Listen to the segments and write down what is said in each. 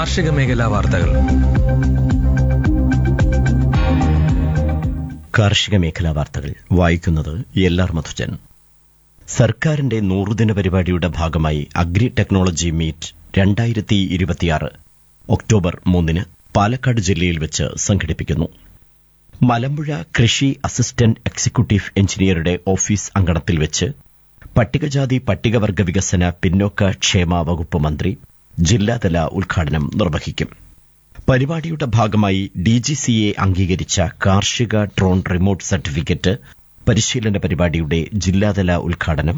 കാർഷിക മേഖലാ വാർത്തകൾ കാർഷിക മേഖലാ വാർത്തകൾ വായിക്കുന്നത് എൽ ആർ മധുജൻ സർക്കാരിന്റെ നൂറുദിന പരിപാടിയുടെ ഭാഗമായി അഗ്രി ടെക്നോളജി മീറ്റ് രണ്ടായിരത്തി ഇരുപത്തിയാറ് ഒക്ടോബർ മൂന്നിന് പാലക്കാട് ജില്ലയിൽ വെച്ച് സംഘടിപ്പിക്കുന്നു മലമ്പുഴ കൃഷി അസിസ്റ്റന്റ് എക്സിക്യൂട്ടീവ് എഞ്ചിനീയറുടെ ഓഫീസ് അങ്കണത്തിൽ വെച്ച് പട്ടികജാതി പട്ടികവർഗ വികസന പിന്നോക്ക ക്ഷേമ വകുപ്പ് മന്ത്രി ജില്ലാതല ഉദ്ഘാടനം നിർവഹിക്കും പരിപാടിയുടെ ഭാഗമായി ഡിജിസിഎ അംഗീകരിച്ച കാർഷിക ഡ്രോൺ റിമോട്ട് സർട്ടിഫിക്കറ്റ് പരിശീലന പരിപാടിയുടെ ജില്ലാതല ഉദ്ഘാടനം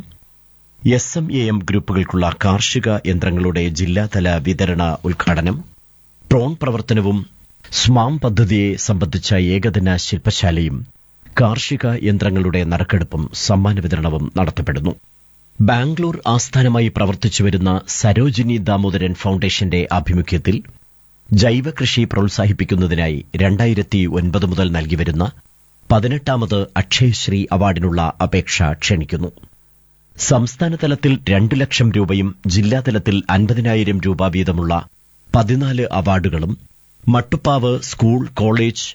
എസ് എം എ എം ഗ്രൂപ്പുകൾക്കുള്ള കാർഷിക യന്ത്രങ്ങളുടെ ജില്ലാതല വിതരണ ഉദ്ഘാടനം ഡ്രോൺ പ്രവർത്തനവും സ്മാം പദ്ധതിയെ സംബന്ധിച്ച ഏകദിന ശില്പശാലയും കാർഷിക യന്ത്രങ്ങളുടെ നറുക്കെടുപ്പും സമ്മാന വിതരണവും നടത്തപ്പെടുന്നു ബാംഗ്ലൂർ ആസ്ഥാനമായി പ്രവർത്തിച്ചുവരുന്ന സരോജിനി ദാമോദരൻ ഫൌണ്ടേഷന്റെ ആഭിമുഖ്യത്തിൽ ജൈവ കൃഷി പ്രോത്സാഹിപ്പിക്കുന്നതിനായി രണ്ടായിരത്തി ഒൻപത് മുതൽ നൽകിവരുന്ന പതിനെട്ടാമത് അക്ഷയശ്രീ അവാർഡിനുള്ള അപേക്ഷ ക്ഷണിക്കുന്നു സംസ്ഥാന തലത്തിൽ രണ്ടു ലക്ഷം രൂപയും ജില്ലാതലത്തിൽ അൻപതിനായിരം രൂപ വീതമുള്ള പതിനാല് അവാർഡുകളും മട്ടുപ്പാവ് സ്കൂൾ കോളേജ്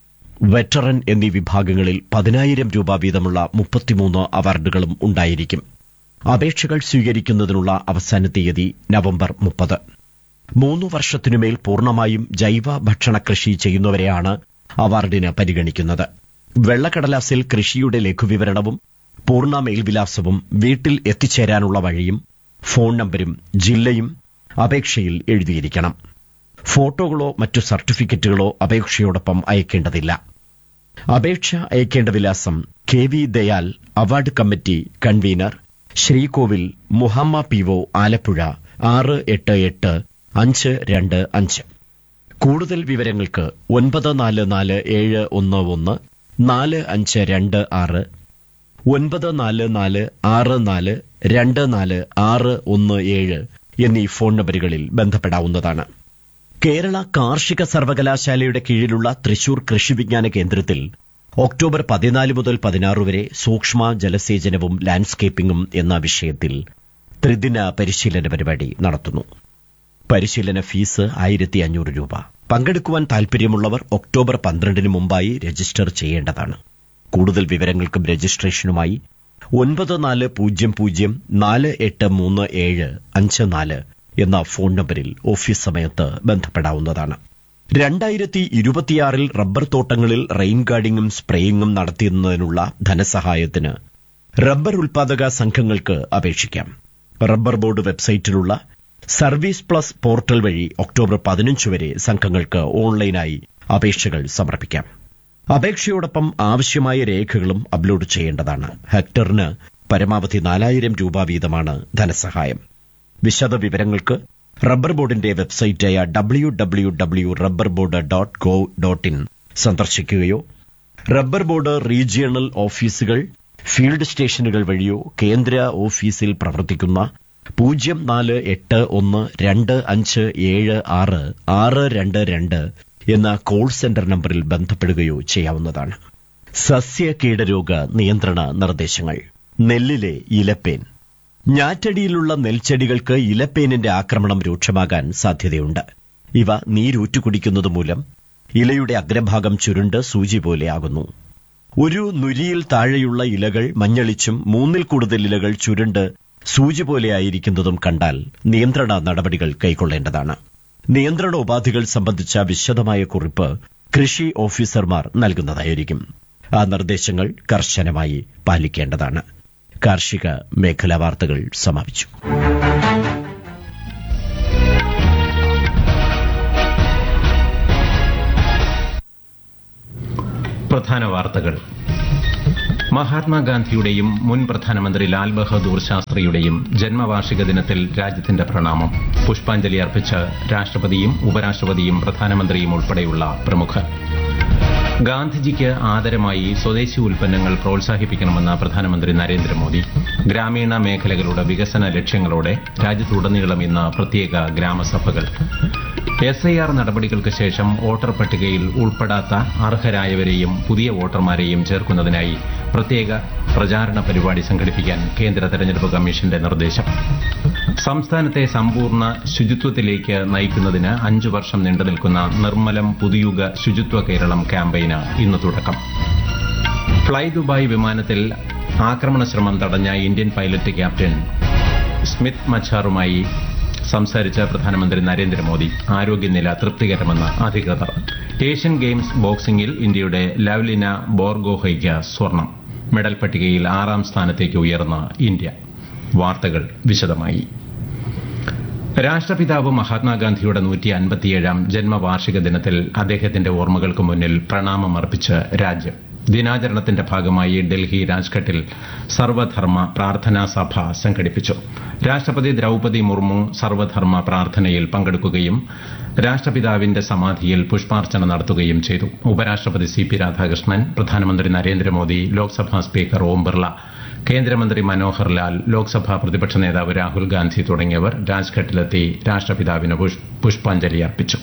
വെറ്ററൻ എന്നീ വിഭാഗങ്ങളിൽ പതിനായിരം രൂപ വീതമുള്ള മുപ്പത്തിമൂന്ന് അവാർഡുകളും ഉണ്ടായിരിക്കും അപേക്ഷകൾ സ്വീകരിക്കുന്നതിനുള്ള അവസാന തീയതി നവംബർ മുപ്പത് മൂന്നു വർഷത്തിനുമേൽ പൂർണ്ണമായും ജൈവ ഭക്ഷണ കൃഷി ചെയ്യുന്നവരെയാണ് അവാർഡിന് പരിഗണിക്കുന്നത് വെള്ളക്കടലാസിൽ കൃഷിയുടെ ലഘുവിവരണവും പൂർണ്ണ മേൽവിലാസവും വീട്ടിൽ എത്തിച്ചേരാനുള്ള വഴിയും ഫോൺ നമ്പരും ജില്ലയും അപേക്ഷയിൽ എഴുതിയിരിക്കണം ഫോട്ടോകളോ മറ്റു സർട്ടിഫിക്കറ്റുകളോ അപേക്ഷയോടൊപ്പം അയക്കേണ്ടതില്ല അപേക്ഷ അയക്കേണ്ട വിലാസം K V Dayal award committee convener Sreekovil Muhamma P O Alappuzha ആറ് എട്ട് എട്ട് അഞ്ച് രണ്ട് അഞ്ച് കൂടുതൽ വിവരങ്ങൾക്ക് ഒൻപത് നാല് നാല് ഏഴ് ഒന്ന് ഒന്ന് നാല് അഞ്ച് രണ്ട് ആറ് ഒൻപത് നാല് നാല് ആറ് നാല് രണ്ട് നാല് ആറ് ഒന്ന് ഏഴ് എന്നീ ഫോൺ നമ്പറുകളിൽ ബന്ധപ്പെടാവുന്നതാണ് കേരള കാർഷിക സർവകലാശാലയുടെ കീഴിലുള്ള തൃശൂർ കൃഷി വിജ്ഞാന കേന്ദ്രത്തിൽ ഒക്ടോബർ പതിനാല് മുതൽ പതിനാറ് വരെ സൂക്ഷ്മ ജലസേചനവും ലാൻഡ്സ്കേപ്പിംഗും എന്ന വിഷയത്തിൽ ത്രിദിന പരിശീലന പരിപാടി നടത്തുന്നു പരിശീലന ഫീസ് ആയിരത്തി അഞ്ഞൂറ് രൂപ പങ്കെടുക്കുവാൻ താൽപര്യമുള്ളവർ ഒക്ടോബർ പന്ത്രണ്ടിന് മുമ്പായി രജിസ്റ്റർ ചെയ്യേണ്ടതാണ് കൂടുതൽ വിവരങ്ങൾക്കും രജിസ്ട്രേഷനുമായി ഒൻപത് നാല് പൂജ്യം പൂജ്യം നാല് എട്ട് മൂന്ന് ഏഴ് അഞ്ച് നാല് എന്ന ഫോൺ നമ്പറിൽ ഓഫീസ് സമയത്ത് ബന്ധപ്പെടാവുന്നതാണ് രണ്ടായിരത്തി ഇരുപത്തിയാറിൽ റബ്ബർ തോട്ടങ്ങളിൽ റെയിൻ ഗാർഡിങ്ങും സ്പ്രേയിങ്ങും നടത്തുന്നതിനുള്ള ധനസഹായത്തിന് റബ്ബർ ഉൽപാദക സംഘങ്ങൾക്ക് അപേക്ഷിക്കാം റബ്ബർ ബോർഡ് വെബ്സൈറ്റിലുള്ള സർവീസ് പ്ലസ് പോർട്ടൽ വഴി ഒക്ടോബർ പതിനഞ്ച് വരെ സംഘങ്ങൾക്ക് ഓൺലൈനായി അപേക്ഷകൾ സമർപ്പിക്കാം അപേക്ഷയോടൊപ്പം ആവശ്യമായ രേഖകളും അപ്ലോഡ് ചെയ്യേണ്ടതാണ് ഹെക്ടറിന് പരമാവധി നാലായിരം രൂപ വീതമാണ് ധനസഹായം വിശദ വിവരങ്ങൾക്ക് റബ്ബർ ബോർഡിന്റെ വെബ്സൈറ്റായ W W W rubber board dot gov dot in സന്ദർശിക്കുകയോ റബ്ബർ ബോർഡ് റീജിയണൽ ഓഫീസുകൾ ഫീൽഡ് സ്റ്റേഷനുകൾ വഴിയോ കേന്ദ്ര ഓഫീസിൽ പ്രവർത്തിക്കുന്ന പൂജ്യം നാല് എട്ട് ഒന്ന് രണ്ട് അഞ്ച് ഏഴ് ആറ് ആറ് രണ്ട് രണ്ട് എന്ന കോൾ സെന്റർ നമ്പറിൽ ബന്ധപ്പെടുകയോ ചെയ്യാവുന്നതാണ് സസ്യ കീടരോഗ നിയന്ത്രണ നിർദ്ദേശങ്ങൾ നെല്ലിലെ ഇലപ്പേൻ ഞാറ്റടിയിലുള്ള നെൽച്ചെടികൾക്ക് ഇലപ്പേനിന്റെ ആക്രമണം രൂക്ഷമാകാൻ സാധ്യതയുണ്ട് ഇവ നീരൂറ്റു കുടിക്കുന്നത് മൂലം ഇലയുടെ അഗ്രഭാഗം ചുരുണ്ട് സൂചി പോലെയാകുന്നു ഒരു നുരിയിൽ താഴെയുള്ള ഇലകൾ മഞ്ഞളിച്ചും മൂന്നിൽ കൂടുതൽ ഇലകൾ ചുരുണ്ട് സൂചി പോലെയായിരിക്കുന്നതും കണ്ടാൽ നിയന്ത്രണ നടപടികൾ കൈക്കൊള്ളേണ്ടതാണ് നിയന്ത്രണ ഉപാധികൾ സംബന്ധിച്ച വിശദമായ കുറിപ്പ് കൃഷി ഓഫീസർമാർ നൽകുന്നതായിരിക്കും ആ നിർദ്ദേശങ്ങൾ കർശനമായി പാലിക്കേണ്ടതാണ് കാർഷിക മേഖലാ വാർത്തകൾ സമാപിച്ചു പ്രധാന വാർത്തകൾ മഹാത്മാഗാന്ധിയുടെയും മുൻ പ്രധാനമന്ത്രി ലാൽ ബഹദൂർ ശാസ്ത്രിയുടെയും ജന്മവാർഷിക ദിനത്തിൽ രാജ്യത്തിന്റെ പ്രണാമം പുഷ്പാഞ്ജലി അർപ്പിച്ച് രാഷ്ട്രപതിയും ഉപരാഷ്ട്രപതിയും പ്രധാനമന്ത്രിയും ഉൾപ്പെടെയുള്ള പ്രമുഖർ ഗാന്ധിജിക്ക് ആദരമായി സ്വദേശി ഉൽപ്പന്നങ്ങൾ പ്രോത്സാഹിപ്പിക്കണമെന്ന് പ്രധാനമന്ത്രി നരേന്ദ്രമോദി ഗ്രാമീണ മേഖലകളുടെ വികസന ലക്ഷ്യങ്ങളോടെ രാജ്യത്തുടനീളം ഇന്ന് പ്രത്യേക ഗ്രാമസഭകൾ എസ് ഐ ആർ നടപടികൾക്ക് ശേഷം വോട്ടർ പട്ടികയിൽ ഉൾപ്പെടാത്ത അർഹരായവരെയും പുതിയ വോട്ടർമാരെയും ചേർക്കുന്നതിനായി പ്രത്യേക പ്രചാരണ പരിപാടി സംഘടിപ്പിക്കാൻ കേന്ദ്ര തെരഞ്ഞെടുപ്പ് കമ്മീഷന്റെ നിർദ്ദേശം സംസ്ഥാനത്തെ സമ്പൂർണ്ണ ശുചിത്വത്തിലേക്ക് നയിക്കുന്നതിന് അഞ്ചു വർഷം നീണ്ടുനിൽക്കുന്ന നിർമ്മലം പുതുയുഗ ശുചിത്വ കേരളം ക്യാമ്പയിന് ഇന്ന് തുടക്കം ഫ്ളൈ ദുബായ് വിമാനത്തിൽ ആക്രമണ ശ്രമം തടഞ്ഞ ഇന്ത്യൻ പൈലറ്റ് ക്യാപ്റ്റൻ സ്മിത്ത് മച്ചാറുമായി സംസാരിച്ച പ്രധാനമന്ത്രി നരേന്ദ്രമോദി ആരോഗ്യനില തൃപ്തികരമെന്ന് അധികൃതർ ഏഷ്യൻ ഗെയിംസ് ബോക്സിംഗിൽ ഇന്ത്യയുടെ ലവ്ലിന ബോർഗോഹയ്ക്ക് സ്വർണം മെഡൽ പട്ടികയിൽ ആറാം സ്ഥാനത്തേക്ക് ഉയർന്ന ഇന്ത്യ വാർത്തകൾ വിശദമായി രാഷ്ട്രപിതാവ് മഹാത്മാഗാന്ധിയുടെ നൂറ്റി അൻപത്തിയേഴാം ജന്മവാർഷിക ദിനത്തിൽ അദ്ദേഹത്തിന്റെ ഓർമ്മകൾക്ക് മുന്നിൽ പ്രണാമമർപ്പിച്ച് രാജ്യം ദിനാചരണത്തിന്റെ ഭാഗമായി ഡൽഹി രാജ്ഘട്ടിൽ സർവധർമ്മ പ്രാർത്ഥനാ സഭ സംഘടിപ്പിച്ചു രാഷ്ട്രപതി ദ്രൌപതി മുർമു സർവധർമ്മ പ്രാർത്ഥനയിൽ പങ്കെടുക്കുകയും രാഷ്ട്രപിതാവിന്റെ സമാധിയിൽ പുഷ്പാർച്ചന നടത്തുകയും ചെയ്തു ഉപരാഷ്ട്രപതി സി പി രാധാകൃഷ്ണൻ പ്രധാനമന്ത്രി നരേന്ദ്രമോദി ലോക്സഭാ സ്പീക്കർ ഓം ബിർള കേന്ദ്രമന്ത്രി മനോഹർ ലാൽ ലോക്സഭാ പ്രതിപക്ഷ നേതാവ് രാഹുൽ ഗാന്ധി തുടങ്ങിയവർ രാജ്ഘട്ടിലെത്തി രാഷ്ട്രപിതാവിന് പുഷ്പാഞ്ജലി അർപ്പിച്ചു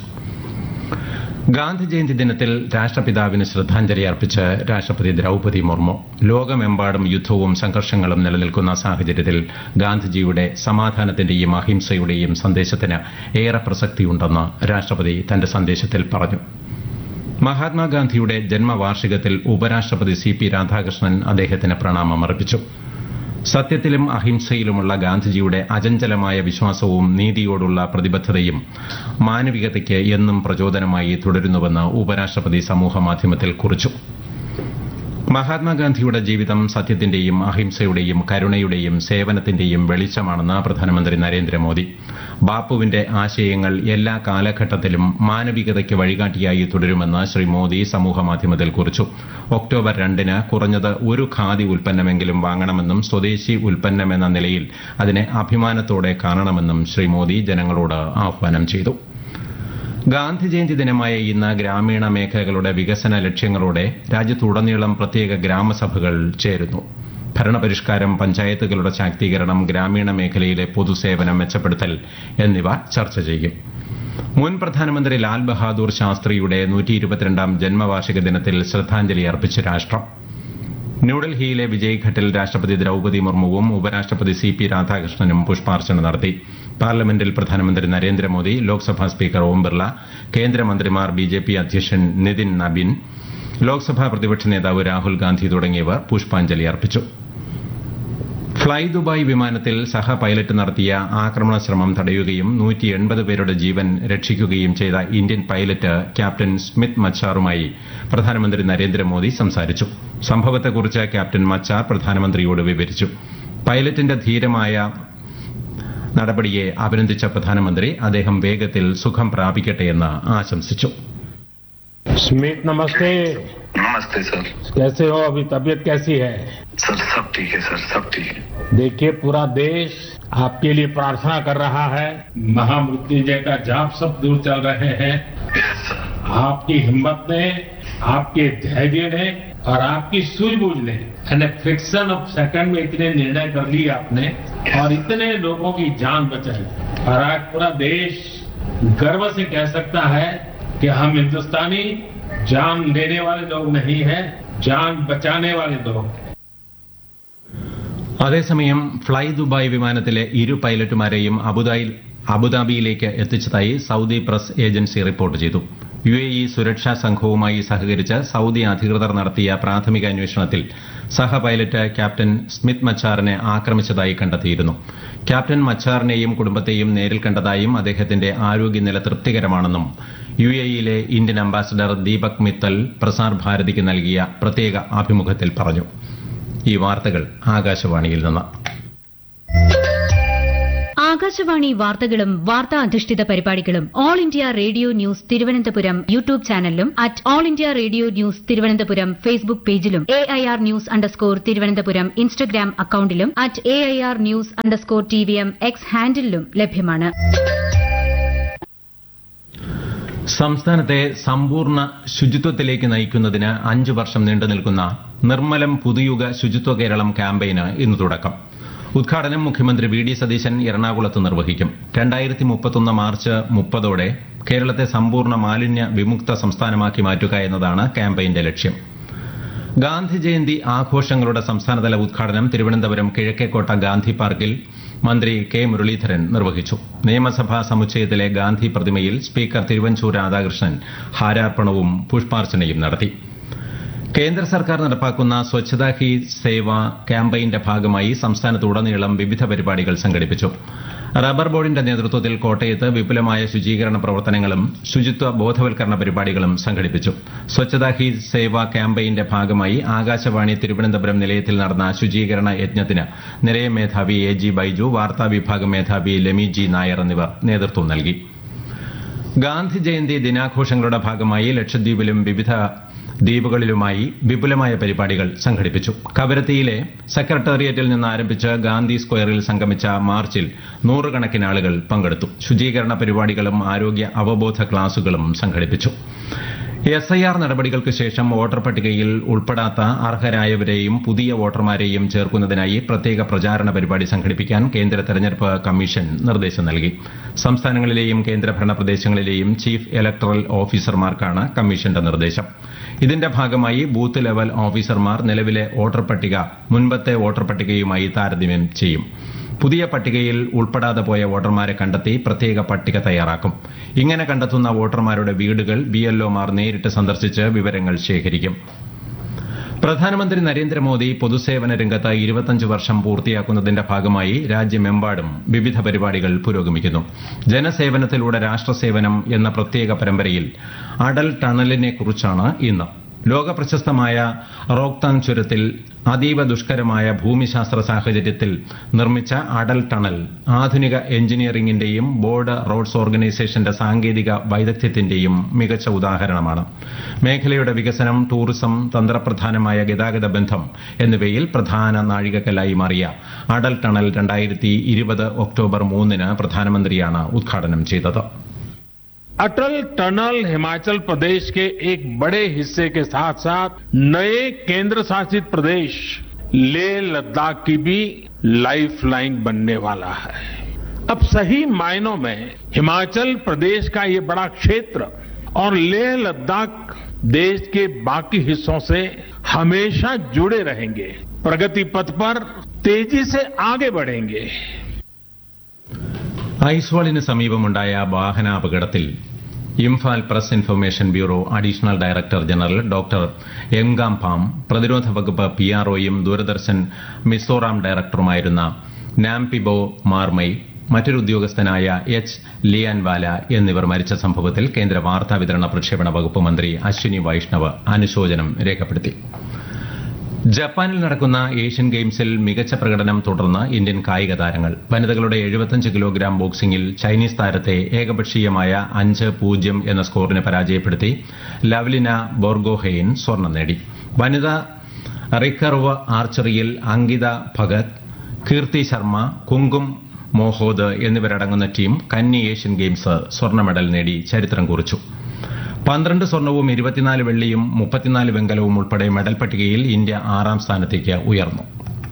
ഗാന്ധി ജയന്തി ദിനത്തിൽ രാഷ്ട്രപിതാവിന് ശ്രദ്ധാഞ്ജലി അർപ്പിച്ച് രാഷ്ട്രപതി ദ്രൌപതി മുർമു ലോകമെമ്പാടും യുദ്ധവും സംഘർഷങ്ങളും നിലനിൽക്കുന്ന സാഹചര്യത്തിൽ ഗാന്ധിജിയുടെ സമാധാനത്തിന്റെയും അഹിംസയുടെയും സന്ദേശത്തിന് ഏറെ പ്രസക്തിയുണ്ടെന്ന് രാഷ്ട്രപതി തന്റെ സന്ദേശത്തിൽ പറഞ്ഞു മഹാത്മാഗാന്ധിയുടെ ജന്മവാർഷികത്തിൽ ഉപരാഷ്ട്രപതി സി പി രാധാകൃഷ്ണൻ അദ്ദേഹത്തിന് പ്രണാമം അർപ്പിച്ചു സത്യത്തിലും അഹിംസയിലുമുള്ള ഗാന്ധിജിയുടെ അചഞ്ചലമായ വിശ്വാസവും നീതിയോടുള്ള പ്രതിബദ്ധതയും മാനവികതയ്ക്ക് എന്നും പ്രചോദനമായി തുടരുന്നുവെന്ന് ഉപരാഷ്ട്രപതി സമൂഹമാധ്യമത്തിൽ കുറിച്ചു മഹാത്മാഗാന്ധിയുടെ ജീവിതം സത്യത്തിന്റെയും അഹിംസയുടെയും കരുണയുടെയും സേവനത്തിന്റെയും വെളിച്ചമാണെന്ന് പ്രധാനമന്ത്രി നരേന്ദ്രമോദി ബാപ്പുവിന്റെ ആശയങ്ങൾ എല്ലാ കാലഘട്ടത്തിലും മാനവികതയ്ക്ക് വഴികാട്ടിയായി തുടരുമെന്ന് ശ്രീ മോദി സമൂഹമാധ്യമത്തിൽ കുറിച്ചു ഒക്ടോബർ രണ്ടിന് കുറഞ്ഞത് ഒരു ഖാദി ഉൽപ്പന്നമെങ്കിലും വാങ്ങണമെന്നും സ്വദേശി ഉൽപ്പന്നമെന്ന നിലയിൽ അതിനെ അഭിമാനത്തോടെ കാണണമെന്നും ശ്രീ മോദി ജനങ്ങളോട് ആഹ്വാനം ചെയ്തു ഗാന്ധി ജയന്തി ദിനമായ ഇന്ന് ഗ്രാമീണ മേഖലകളുടെ വികസന ലക്ഷ്യങ്ങളോടെ രാജ്യത്തുടനീളം പ്രത്യേക ഗ്രാമസഭകൾ ചേരുന്നു ഭരണപരിഷ്കാരം പഞ്ചായത്തുകളുടെ ശാക്തീകരണം ഗ്രാമീണ മേഖലയിലെ പൊതുസേവനം മെച്ചപ്പെടുത്തൽ എന്നിവ ചർച്ച ചെയ്യും മുൻ പ്രധാനമന്ത്രി ലാൽ ബഹാദൂർ ശാസ്ത്രിയുടെ നൂറ്റി ഇരുപത്തിരണ്ടാം ജന്മവാർഷിക ദിനത്തിൽ ശ്രദ്ധാഞ്ജലി അർപ്പിച്ച് രാഷ്ട്രം ന്യൂഡൽഹിയിലെ വിജയ്ഘട്ടിൽ രാഷ്ട്രപതി ദ്രൌപതി മുർമുവും ഉപരാഷ്ട്രപതി സി പി രാധാകൃഷ്ണനും പുഷ്പാർച്ചന നടത്തി പാർലമെന്റിൽ പ്രധാനമന്ത്രി നരേന്ദ്രമോദി ലോക്സഭാ സ്പീക്കർ ഓം ബിർള കേന്ദ്രമന്ത്രിമാർ ബി ജെ പി അധ്യക്ഷൻ നിതിൻ നബിൻ ലോക്സഭാ പ്രതിപക്ഷ നേതാവ് രാഹുൽ ഗാന്ധി തുടങ്ങിയവർ പുഷ്പാഞ്ജലി അർപ്പിച്ചു ഫ്ളൈ ദുബായ് വിമാനത്തിൽ സഹ പൈലറ്റ് നടത്തിയ ആക്രമണ ശ്രമം തടയുകയും നൂറ്റി എൺപത് പേരുടെ ജീവൻ രക്ഷിക്കുകയും ചെയ്ത ഇന്ത്യൻ പൈലറ്റ് ക്യാപ്റ്റൻ സ്മിത്ത് മച്ചാറുമായി പ്രധാനമന്ത്രി നരേന്ദ്രമോദി സംസാരിച്ചു സംഭവത്തെക്കുറിച്ച് ക്യാപ്റ്റൻ മച്ചാർ പ്രധാനമന്ത്രിയോട് വിവരിച്ചു പൈലറ്റിന്റെ ധീരമായ നടപടിയെ അഭിനന്ദിച്ച പ്രധാനമന്ത്രി അദ്ദേഹം വേഗത്തിൽ സുഖം പ്രാപിക്കട്ടെയെന്ന് ആശംസിച്ചു स्मित नमस्ते नमस्ते सर कैसे हो अभी तबीयत कैसी है सर सब ठीक है सर सब ठीक है देखिए पूरा देश आपके लिए प्रार्थना कर रहा है महामृत्युंजय का जाप सब दूर चल रहे हैं यस सर आपकी हिम्मत ने आपके धैर्य ने और आपकी सूझबूझ ने यानी फ्रिक्शन ऑफ सेकंड में इतने निर्णय कर लिए आपने और इतने लोगों की जान बचाई और आज पूरा देश गर्व से कह सकता है कि हम हिंदुस्तानी जान लेने वाले लोग नहीं हैं जान बचाने वाले लोग हैं അതേസമയം ഫ്ളൈ ദുബായ് വിമാനത്തിലെ ഇരു പൈലറ്റുമാരെയും അബുദായിൽ അബുദാബിയിലേക്ക് എത്തിച്ചതായി സൌദി പ്രസ് ഏജൻസി റിപ്പോർട്ട് ചെയ്തു യു എ ഇ സുരക്ഷാ സംഘവുമായി സഹകരിച്ച് സൌദി അധികൃതർ നടത്തിയ പ്രാഥമിക അന്വേഷണത്തിൽ സഹ പൈലറ്റ് ക്യാപ്റ്റൻ സ്മിത്ത് മച്ചാറിനെ ആക്രമിച്ചതായി കണ്ടെത്തിയിരുന്നു ക്യാപ്റ്റൻ മച്ചാറിനെയും കുടുംബത്തെയും നേരിൽ കണ്ടതായും അദ്ദേഹത്തിന്റെ ആരോഗ്യനില തൃപ്തികരമാണെന്നും യു എ ഇയിലെ ഇന്ത്യൻ അംബാസഡർ ദീപക് മിത്തൽ പ്രസാർ ഭാരതിക്ക് നൽകിയ പ്രത്യേക അഭിമുഖത്തിൽ പറഞ്ഞു ഈ വാർത്തകൾ ആകാശവാണിയിൽ നിന്ന് ആകാശവാണി വാർത്തകളും വാർത്താ അധിഷ്ഠിത പരിപാടികളും all India radio news Thiruvananthapuram YouTube ചാനലിലും at all India radio news Thiruvananthapuram Facebook പേജിലും A I R news underscore Thiruvananthapuram Instagram അക്കൌണ്ടിലും at A I R news underscore T V M X ഹാൻഡിലും ലഭ്യമാണ് സംസ്ഥാനത്തെ സമ്പൂർണ്ണ ശുചിത്വത്തിലേക്ക് നയിക്കുന്നതിന് അഞ്ചു വർഷം നീണ്ടുനിൽക്കുന്ന നിർമ്മലം പുതുയുഗ ശുചിത്വ കേരളം ക്യാമ്പയിന് ഇന്ന് തുടക്കം ഉദ്ഘാടനം മുഖ്യമന്ത്രി വി ഡി സതീശൻ എറണാകുളത്ത് നിർവഹിക്കും രണ്ടായിരത്തി മുപ്പത്തൊന്ന് മാർച്ച് മുപ്പതോടെ കേരളത്തെ സമ്പൂർണ്ണ മാലിന്യ വിമുക്ത സംസ്ഥാനമാക്കി മാറ്റുക എന്നതാണ് ക്യാമ്പയിന്റെ ലക്ഷ്യം ഗാന്ധി ജയന്തി ആഘോഷങ്ങളുടെ സംസ്ഥാനതല ഉദ്ഘാടനം തിരുവനന്തപുരം കിഴക്കേക്കോട്ട ഗാന്ധി പാർക്കിൽ മന്ത്രി കെ മുരളീധരൻ നിർവഹിച്ചു നിയമസഭാ സമുച്ചയത്തിലെ ഗാന്ധി പ്രതിമയിൽ സ്പീക്കർ തിരുവഞ്ചൂർ രാധാകൃഷ്ണൻ ഹാരാർപ്പണവും പുഷ്പാർച്ചനയും നടത്തി കേന്ദ്ര സർക്കാർ നടപ്പാക്കുന്ന സ്വച്ഛതാ ഹി സേവ ക്യാമ്പയിന്റെ ഭാഗമായി സംസ്ഥാനത്തുടനീളം വിവിധ പരിപാടികൾ സംഘടിപ്പിച്ചു റബ്ബർ ബോർഡിന്റെ നേതൃത്വത്തിൽ കോട്ടയത്ത് വിപുലമായ ശുചീകരണ പ്രവർത്തനങ്ങളും ശുചിത്വ ബോധവൽക്കരണ പരിപാടികളും സംഘടിപ്പിച്ചു സ്വച്ഛതാ ഹി സേവ ക്യാമ്പയിന്റെ ഭാഗമായി ആകാശവാണി തിരുവനന്തപുരം നിലയത്തിൽ നടന്ന ശുചീകരണ യജ്ഞത്തിന് നിലയ മേധാവി എ ജി ബൈജു വാർത്താ വിഭാഗം മേധാവി ലെമി ജി നായർ എന്നിവർ നേതൃത്വം നൽകി ഗാന്ധി ജയന്തി ദിനാഘോഷങ്ങളുടെ ഭാഗമായി ലക്ഷദ്വീപിലും വിവിധ ദ്വീപുകളിലുമായി വിപുലമായ പരിപാടികൾ സംഘടിപ്പിച്ചു കവരത്തിയിലെ സെക്രട്ടേറിയറ്റിൽ നിന്ന് ആരംഭിച്ച് ഗാന്ധി സ്ക്വയറിൽ സംഗമിച്ച മാർച്ചിൽ നൂറുകണക്കിന് ആളുകൾ പങ്കെടുത്തു ശുചീകരണ പരിപാടികളും ആരോഗ്യ അവബോധ ക്ലാസുകളും സംഘടിപ്പിച്ചു എസ് ഐ ആർ നടപടികൾക്ക് ശേഷം വോട്ടർ പട്ടികയിൽ ഉൾപ്പെടാത്ത അർഹരായവരെയും പുതിയ വോട്ടർമാരെയും ചേർക്കുന്നതിനായി പ്രത്യേക പ്രചാരണ പരിപാടി സംഘടിപ്പിക്കാൻ കേന്ദ്ര തെരഞ്ഞെടുപ്പ് കമ്മീഷൻ നിർദ്ദേശം നൽകി സംസ്ഥാനങ്ങളിലെയും കേന്ദ്രഭരണ പ്രദേശങ്ങളിലെയും ചീഫ് ഇലക്ടറൽ ഓഫീസർമാർക്കാണ് കമ്മീഷന്റെ നിർദ്ദേശം ഇതിന്റെ ഭാഗമായി ബൂത്ത് ലെവൽ ഓഫീസർമാർ നിലവിലെ വോട്ടർ പട്ടിക മുൻപത്തെ വോട്ടർ പട്ടികയുമായി താരതമ്യം ചെയ്യും പുതിയ പട്ടികയിൽ ഉൾപ്പെടാതെ പോയ വോട്ടർമാരെ കണ്ടെത്തി പ്രത്യേക പട്ടിക തയ്യാറാക്കും ഇങ്ങനെ കണ്ടെത്തുന്ന വോട്ടർമാരുടെ വീടുകൾ ബിഎൽഒമാർ നേരിട്ട് സന്ദർശിച്ച് വിവരങ്ങൾ ശേഖരിക്കും പ്രധാനമന്ത്രി നരേന്ദ്രമോദി പൊതുസേവന രംഗത്ത് ഇരുപത്തഞ്ച് വർഷം പൂർത്തിയാക്കുന്നതിന്റെ ഭാഗമായി രാജ്യമെമ്പാടും വിവിധ പരിപാടികൾ പുരോഗമിക്കുന്നു ജനസേവനത്തിലൂടെ രാഷ്ട്രസേവനം എന്ന പ്രത്യേക പരമ്പരയിൽ അടൽ ടണലിനെ കുറിച്ചാണ് ഇന്ന് ലോക പ്രശസ്തമായ റോക്താങ് ചുരത്തിൽ അതീവ ദുഷ്കരമായ ഭൂമിശാസ്ത്ര സാഹചര്യത്തിൽ നിർമ്മിച്ച അടൽ ടണൽ ആധുനിക എഞ്ചിനീയറിംഗിന്റെയും ബോർഡ് റോഡ്സ് ഓർഗനൈസേഷന്റെ സാങ്കേതിക വൈദഗ്ധ്യത്തിന്റെയും മികച്ച ഉദാഹരണമാണ് മേഖലയുടെ വികസനം ടൂറിസം തന്ത്രപ്രധാനമായ ഗതാഗത ബന്ധം എന്നിവയിൽ പ്രധാന നാഴികക്കല്ലായി മാറിയ അടൽ ടണൽ രണ്ടായിരത്തി ഇരുപത് ഒക്ടോബർ മൂന്നിന് പ്രധാനമന്ത്രിയാണ് ഉദ്ഘാടനം ചെയ്തത് अटल टनल हिमाचल प्रदेश के एक बड़े हिस्से के साथ साथ नए केंद्र शासित प्रदेश लेह लद्दाख की भी लाइफ लाइन बनने वाला है अब सही मायनों में हिमाचल प्रदेश का ये बड़ा क्षेत्र और लेह लद्दाख देश के बाकी हिस्सों से हमेशा जुड़े रहेंगे प्रगति पथ पर तेजी से आगे बढ़ेंगे ഐസ്വാളിന് സമീപമുണ്ടായ വാഹനാപകടത്തിൽ Imphal press information bureau additional director general doctor Ngam Pam പ്രതിരോധ വകുപ്പ് പിആർഒയും ദൂരദർശൻ മിസോറാം ഡയറക്ടറുമായിരുന്ന നാംപിബോ മാർമൈ മറ്റൊരു ഉദ്യോഗസ്ഥനായ എച്ച് ലിയാൻവാല എന്നിവർ മരിച്ച സംഭവത്തിൽ കേന്ദ്ര വാർത്താ വിതരണ പ്രക്ഷേപണ വകുപ്പ് മന്ത്രി അശ്വിനി വൈഷ്ണവ് അനുശോചനം രേഖപ്പെടുത്തി ജപ്പാനിൽ നടക്കുന്ന ഏഷ്യൻ ഗെയിംസിൽ മികച്ച പ്രകടനം തുടർന്ന് ഇന്ത്യൻ കായിക താരങ്ങൾ വനിതകളുടെ എഴുപത്തഞ്ച് കിലോഗ്രാം ബോക്സിംഗിൽ ചൈനീസ് താരത്തെ ഏകപക്ഷീയമായ അഞ്ച് പൂജ്യം എന്ന സ്കോറിന് പരാജയപ്പെടുത്തി ലവ്ലിന ബോർഗോഹെയിൻ സ്വർണം നേടി വനിതാ റിക്കർവ് ആർച്ചറിയിൽ അങ്കിത ഭഗത് കീർത്തി ശർമ്മ കുങ്കും മോഹോദ് എന്നിവരടങ്ങുന്ന ടീം കന്നി ഏഷ്യൻ ഗെയിംസ് സ്വർണ്ണ മെഡൽ നേടി ചരിത്രം കുറിച്ചു പന്ത്രണ്ട് സ്വർണവും ഇരുപത്തിനാല് വെള്ളിയും മുപ്പത്തിനാല് വെങ്കലവും ഉൾപ്പെടെ മെഡൽ പട്ടികയിൽ ഇന്ത്യ ആറാം സ്ഥാനത്തേക്ക് ഉയർന്നു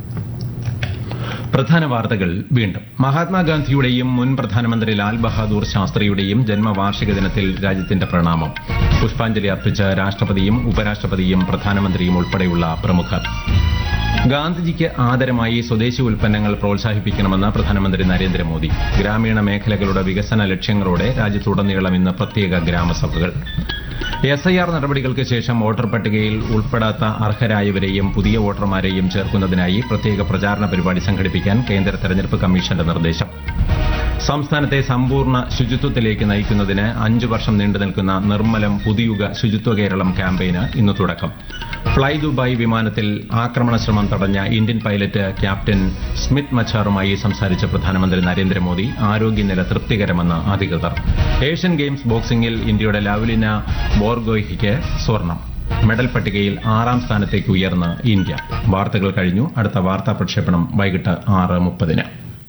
പ്രധാന വാർത്തകൾ വീണ്ടും മഹാത്മാഗാന്ധിയുടെയും മുൻ പ്രധാനമന്ത്രി ലാൽ ബഹാദൂർ ശാസ്ത്രിയുടെയും ജന്മവാർഷിക ദിനത്തിൽ രാജ്യത്തിന്റെ പ്രണാമം പുഷ്പാഞ്ജലി അർപ്പിച്ച് രാഷ്ട്രപതിയും ഉപരാഷ്ട്രപതിയും പ്രധാനമന്ത്രിയും ഉൾപ്പെടെയുള്ള പ്രമുഖർ ഗാന്ധിജിക്ക് ആദരമായി സ്വദേശി ഉൽപ്പന്നങ്ങൾ പ്രോത്സാഹിപ്പിക്കണമെന്ന് പ്രധാനമന്ത്രി നരേന്ദ്രമോദി ഗ്രാമീണ മേഖലകളുടെ വികസന ലക്ഷ്യങ്ങളോടെ രാജ്യത്തുടനീളം ഇന്ന് പ്രത്യേക ഗ്രാമസഭകൾ എസ് ഐ ആർ നടപടികൾക്ക് ശേഷം വോട്ടർ പട്ടികയിൽ ഉൾപ്പെടാത്ത അർഹരായവരെയും പുതിയ വോട്ടർമാരെയും ചേർക്കുന്നതിനായി പ്രത്യേക പ്രചാരണ പരിപാടി സംഘടിപ്പിക്കാൻ കേന്ദ്ര തെരഞ്ഞെടുപ്പ് കമ്മീഷന്റെ നിർദ്ദേശം സംസ്ഥാനത്തെ സമ്പൂർണ്ണ ശുചിത്വത്തിലേക്ക് നയിക്കുന്നതിന് അഞ്ചു വർഷം നീണ്ടു നിൽക്കുന്ന നിർമ്മലം പുതിയുഗ ശുചിത്വ കേരളം ക്യാമ്പയിന് ഇന്ന് തുടക്കം ഫ്ളൈ ദുബായ് വിമാനത്തിൽ ആക്രമണ ശ്രമം തടഞ്ഞ ഇന്ത്യൻ പൈലറ്റ് ക്യാപ്റ്റൻ സ്മിത്ത് മച്ചാറുമായി സംസാരിച്ച പ്രധാനമന്ത്രി നരേന്ദ്രമോദി ആരോഗ്യനില തൃപ്തികരമെന്ന് അധികൃതർ ഏഷ്യൻ ഗെയിംസ് ബോക്സിംഗിൽ ഇന്ത്യയുടെ ലവ്ലിന ബോർഗോയ്ക്ക് സ്വർണം മെഡൽ പട്ടികയിൽ ആറാം സ്ഥാനത്തേക്ക് ഉയർന്ന് ഇന്ത്യ വാർത്തകൾ കഴിഞ്ഞു അടുത്ത വാർത്താ പ്രക്ഷേപണം വൈകിട്ട് ആറ് മുപ്പതിന്